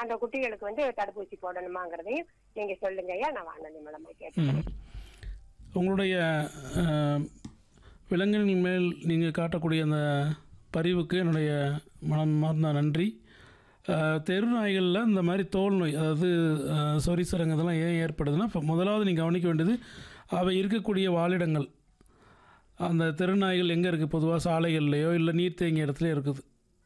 அந்த குட்டிகளுக்கு வந்து தடுப்பூசி போடணுமாங்கிறதையும் நீங்க சொல்லுங்க ஐயா நான் வானொலி மூலமா கேட்டேன் ம். உங்களுடைய அஹ், விலங்குகளின் மேல் நீங்கள் காட்டக்கூடிய அந்த பரிவுக்கு என்னுடைய மனம் மார்ந்த நன்றி அஹ், தெரு நாய்களில் இந்த மாதிரி தோல் நோய் அதாவது அஹ், சொறி சிரங்கு இதெல்லாம் ஏன் ஏற்படுதுன்னா இப்போ முதலாவது நீங்கள் கவனிக்க வேண்டியது அவை இருக்கக்கூடிய வாழிடங்கள் அந்த தெருநாய்கள் எங்கே இருக்குது பொதுவாக சாலைகள்லையோ இல்லை நீர் தேங்கிய இடத்துலையோ இருக்குது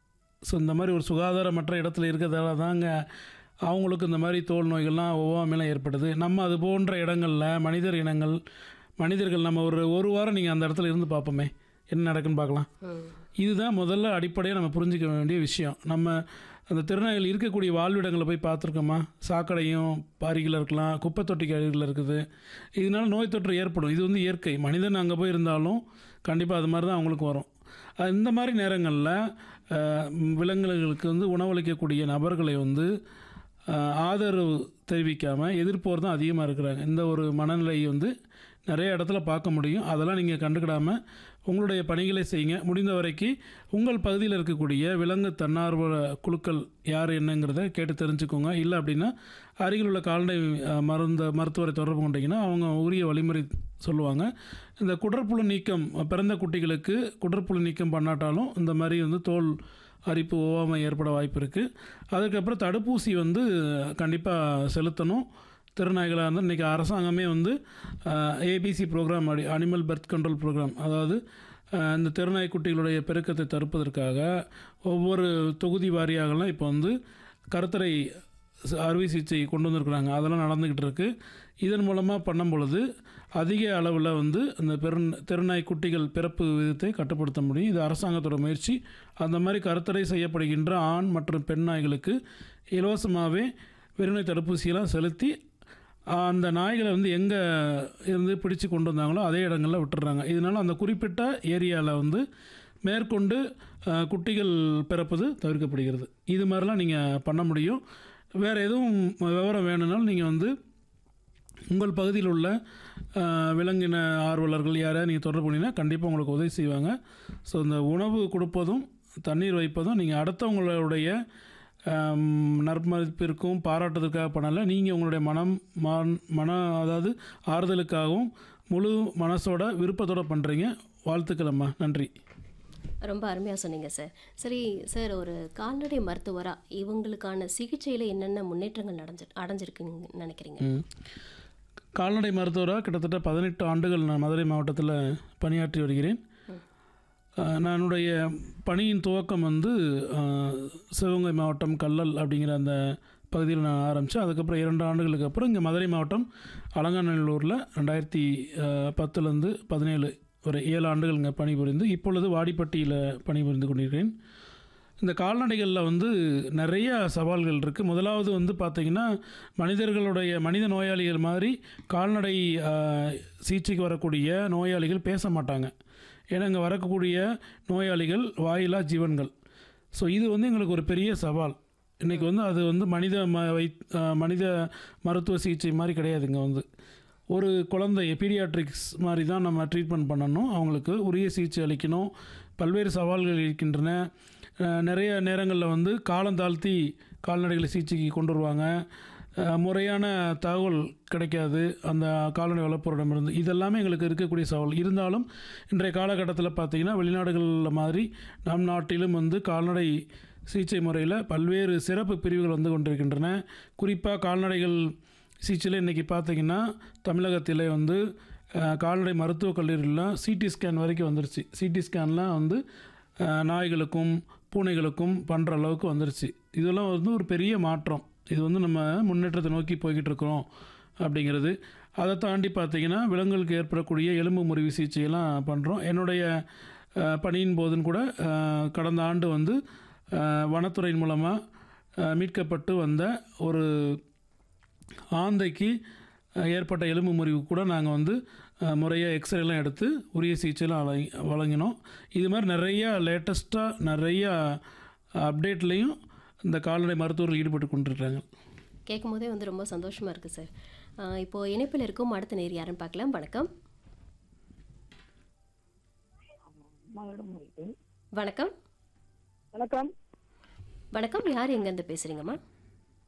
ஸோ இந்த மாதிரி ஒரு சுகாதாரமற்ற இடத்துல இருக்கிறதால தாங்க அவங்களுக்கு இந்த மாதிரி தோல் நோய்கள்லாம் ஒவ்வாமைலாம் ஏற்படுது நம்ம அது போன்ற இடங்களில் மனிதர் இனங்கள் மனிதர்கள் நம்ம ஒரு ஒரு வாரம் நீங்கள் அந்த இடத்துல இருந்து பார்ப்போமே என்ன நடக்குன்னு பார்க்கலாம் இதுதான் முதல்ல அடிப்படையாக நம்ம புரிஞ்சிக்க வேண்டிய விஷயம் நம்ம அந்த திருநாய்கள் இருக்கக்கூடிய வாழ்விடங்களை போய் பார்த்துருக்கோமா சாக்கடையும் பாரிகள் இருக்கலாம் குப்பை தொட்டிக்கு அருகில் இருக்குது இதனால நோய் தொற்று ஏற்படும் இது வந்து இயற்கை மனிதன் அங்கே போய் இருந்தாலும் கண்டிப்பாக அது மாதிரி தான் அவங்களுக்கு வரும் அஹ் இந்த மாதிரி நேரங்களில் விலங்குகளுக்கு வந்து உணவளிக்கக்கூடிய நபர்களை வந்து அஹ், ஆதரவு தெரிவிக்காமல் எதிர்ப்போர் தான் அதிகமாக இருக்கிறாங்க இந்த ஒரு மனநிலையை வந்து நிறைய இடத்துல பார்க்க முடியும் அதெல்லாம் நீங்கள் கண்டுக்கிடாமல் உங்களுடைய பணிகளை செய்யுங்க முடிந்த வரைக்கும் உங்கள் பகுதியில் இருக்கக்கூடிய விலங்கு தன்னார்வ குழுக்கள் யார் என்னங்கிறத கேட்டு தெரிஞ்சுக்கோங்க இல்லை அப்படின்னா அருகில் உள்ள கால்நடை அஹ், மருந்த மருத்துவரை தொடர்பு கொண்டீங்கன்னா அவங்க உரிய வழிமுறை சொல்லுவாங்க இந்த குடற்புழு நீக்கம் பிறந்த குட்டிகளுக்கு குடற்புழு நீக்கம் பண்ணாட்டாலும் இந்த மாதிரி வந்து தோல் அரிப்பு ஒவ்வாமை ஏற்பட வாய்ப்பு இருக்குது அதுக்கப்புறம் தடுப்பூசி வந்து கண்டிப்பாக செலுத்தணும் திருநாய்களாக இருந்தால் இன்றைக்கி அரசாங்கமே வந்து ஏபிசி ப்ரோக்ராம் அடி அனிமல் பர்த் கண்ட்ரோல் ப்ரோக்ராம் அதாவது அஹ், இந்த திருநாய் குட்டிகளுடைய பெருக்கத்தை தடுப்பதற்காக ஒவ்வொரு தொகுதி வாரியாகலாம் இப்போ வந்து கருத்தரை ச- அறுவை சிகிச்சை கொண்டு வந்திருக்கிறாங்க அதெல்லாம் நடந்துக்கிட்டு இருக்கு இதன் மூலமாக பண்ணும் பொழுது அதிக அளவில் வந்து அந்த பெரு தெருநாய் குட்டிகள் பிறப்பு விதத்தை கட்டுப்படுத்த முடியும் இது அரசாங்கத்தோட முயற்சி அந்த மாதிரி கருத்தடை செய்யப்படுகின்ற ஆண் மற்றும் பெண் நாய்களுக்கு இலவசமாகவே வெறிநோய் தடுப்பூசியெல்லாம் செலுத்தி அந்த நாய்களை வந்து எங்கே இருந்து பிடிச்சு கொண்டு வந்தாங்களோ அதே இடங்களில் விட்டுறாங்க இதனால் அந்த குறிப்பிட்ட ஏரியாவில் வந்து மேற்கொண்டு அஹ், குட்டிகள் பிறப்பது தவிர்க்கப்படுகிறது இது மாதிரிலாம் நீங்கள் பண்ண முடியும் வேறு எதுவும் விவரம் வேணும்னாலும் நீங்கள் வந்து உங்கள் பகுதியில் உள்ள அஹ், விலங்கின ஆர்வலர்கள் யாரையா நீங்கள் தொடர்பு பண்ணினா கண்டிப்பாக உங்களுக்கு உதவி செய்வாங்க ஸோ இந்த உணவு கொடுப்பதும் தண்ணீர் வைப்பதும் நீங்கள் அடுத்தவங்களுடைய ஆம், நற்பமதிப்பிற்கும் பாராட்டுறதுக்காக பண்ணல நீங்கள் உங்களுடைய மனம் மன மன அதாவது ஆறுதலுக்காகவும் முழு மனசோட விருப்பத்தோட பண்ணுறீங்க வாழ்த்துக்களம்மா நன்றி ரொம்ப அருமையாக சொன்னீங்க சார் சரி சார் ஒரு கால்நடை மருத்துவராக இவங்களுக்கான சிகிச்சையில் என்னென்ன முன்னேற்றங்கள் அடைஞ்சு அடைஞ்சிருக்குன்னு நினைக்கிறீங்க ம். கால்நடை மருத்துவராக கிட்டத்தட்ட பதினெட்டு ஆண்டுகள் நான் மதுரை மாவட்டத்தில் பணியாற்றி வருகிறேன் அஹ், நானுடைய பணியின் துவக்கம் வந்து அஹ், சிவகங்கை மாவட்டம் கல்லல் அப்படிங்கிற அந்த பகுதியில் நான் ஆரம்பித்தேன் அதுக்கப்புறம் இரண்டு ஆண்டுகளுக்கு அப்புறம் இங்கே மதுரை மாவட்டம் அலங்காநல்லூரில் ரெண்டாயிரத்தி பத்துலேருந்து பதினேழு ஒரு ஏழு ஆண்டுகள் இங்கே பணிபுரிந்து இப்பொழுது வாடிப்பட்டியில் பணிபுரிந்து கொண்டிருக்கிறேன் இந்த கால்நடைகளில் வந்து நிறைய சவால்கள் இருக்குது முதலாவது வந்து பார்த்திங்கன்னா மனிதர்களுடைய மனித நோயாளிகள் மாதிரி கால்நடை ஆஹ், சிகிச்சைக்கு வரக்கூடிய நோயாளிகள் பேச மாட்டாங்க ஏன்னா இங்கே வரக்கூடிய நோயாளிகள் வாயிலா ஜீவன்கள் ஸோ இது வந்து எங்களுக்கு ஒரு பெரிய சவால் இன்றைக்கி வந்து அது வந்து மனித ம வை ஆஹ், மனித மருத்துவ சிகிச்சை மாதிரி கிடையாது இங்கே வந்து ஒரு குழந்தை பீடியாட்ரிக்ஸ் மாதிரி தான் நம்ம ட்ரீட்மெண்ட் பண்ணணும் அவங்களுக்கு உரிய சிகிச்சை அளிக்கணும் பல்வேறு சவால்கள் இருக்கின்றன அஹ் நிறைய நேரங்களில் வந்து காலம் தாழ்த்தி கால்நடைகளை சிகிச்சைக்கு கொண்டு வருவாங்க அஹ் முறையான தகவல் கிடைக்காது அந்த கால்நடை வளர்ப்போரிடமிருந்து இதெல்லாமே எங்களுக்கு இருக்கக்கூடிய சவால் இருந்தாலும் இன்றைய காலகட்டத்தில் பார்த்திங்கன்னா வெளிநாடுகளில் மாதிரி நம் நாட்டிலும் வந்து கால்நடை சிகிச்சை முறையில் பல்வேறு சிறப்பு பிரிவுகள் வந்து கொண்டிருக்கின்றன குறிப்பாக கால்நடைகள் சிகிச்சையில் இன்றைக்கி பார்த்தீங்கன்னா தமிழகத்திலே வந்து அஹ், கால்நடை மருத்துவக் கல்லூரியில் சிடி ஸ்கேன் வரைக்கும் வந்துருச்சு சிடி ஸ்கேன்லாம் வந்து அஹ், நாய்களுக்கும் பூனைகளுக்கும் பண்ணுற அளவுக்கு வந்துருச்சு இதெல்லாம் வந்து ஒரு பெரிய மாற்றம் இது வந்து நம்ம முன்னேற்றத்தை நோக்கி போய்கிட்டு இருக்கிறோம் அப்படிங்கிறது அதை தாண்டி பார்த்தீங்கன்னா விலங்குகளுக்கு ஏற்படக்கூடிய எலும்பு முறிவு சிகிச்சையெல்லாம் பண்ணுறோம் என்னுடைய அஹ், பணியின் போதும் கூட அஹ், கடந்த ஆண்டு வந்து அஹ், வனத்துறையின் மூலமாக மீட்கப்பட்டு வந்த ஒரு ஆந்தைக்கு அஹ், ஏற்பட்ட எலும்பு முறிவு கூட நாங்கள் வந்து முறையாக எக்ஸ்ரேலாம் எடுத்து உரிய சிகிச்சைலாம் வழங்கி வழங்கினோம் இது மாதிரி நிறையா லேட்டஸ்ட்டாக நிறையா அப்டேட்லேயும் இந்த கால்நடை மருத்துவர்கள் ஈடுபட்டு கொண்டிருக்கிறாங்க கேட்கும் போதே வந்து ரொம்ப சந்தோஷமாக இருக்குது சார் ஆஹ் இப்போ இணைப்பில் இருக்கும் அடுத்த நேர் யாருன்னு பார்க்கலாம் வணக்கம் வணக்கம் வணக்கம் வணக்கம் யார் எங்கேருந்து பேசுகிறீங்கம்மா